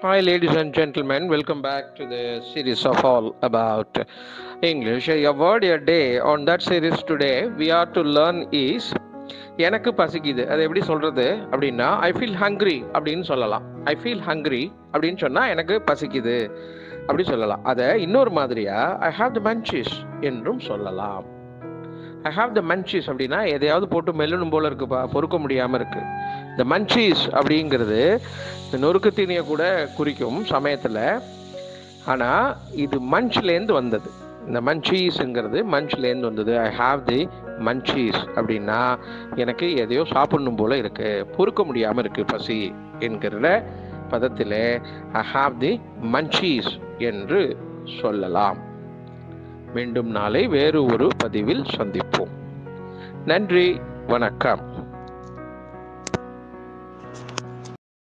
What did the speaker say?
Hi, ladies and gentlemen. Welcome back to the series of all about English. A word a day. On that series today, we are to learn is எனக்கு பசிக்குது அது எப்படி சொல்றது அப்படின்னா I feel hungry அப்படின்னு சொல்லலாம் I feel hungry அப்படின்னு சொன்னா எனக்கு பசிக்குது அப்படி சொல்லலாம் அதை இன்னொரு மாதிரியா ஐ ஹாவ் த மன்ச்சீஸ் என்றும் சொல்லலாம் ஐ ஹாவ் த மன்ச்சீஸ் அப்படின்னா எதையாவது போட்டு மெல்லணும் போல இருக்குப்பா பொறுக்க முடியாம இருக்கு இந்த மன்ச்சீஸ் அப்படிங்கிறது இந்த நொறுக்கு தீனியை கூட குறிக்கும் சமயத்தில் ஆனால் இது மஞ்ச்லேருந்து வந்தது இந்த மன்ச்சீஸுங்கிறது மஞ்ச்லேருந்து வந்தது ஐ ஹாவ் தி மன்ச்சீஸ் அப்படின்னா எனக்கு எதையோ சாப்பிடணும் போல இருக்கு பொறுக்க முடியாமல் இருக்கு பசி என்கிற பதத்தில் ஐ ஹாவ் தி மன்ச்சீஸ் என்று சொல்லலாம் மீண்டும் நாளை வேறு ஒரு பதிவில் சந்திப்போம் நன்றி வணக்கம்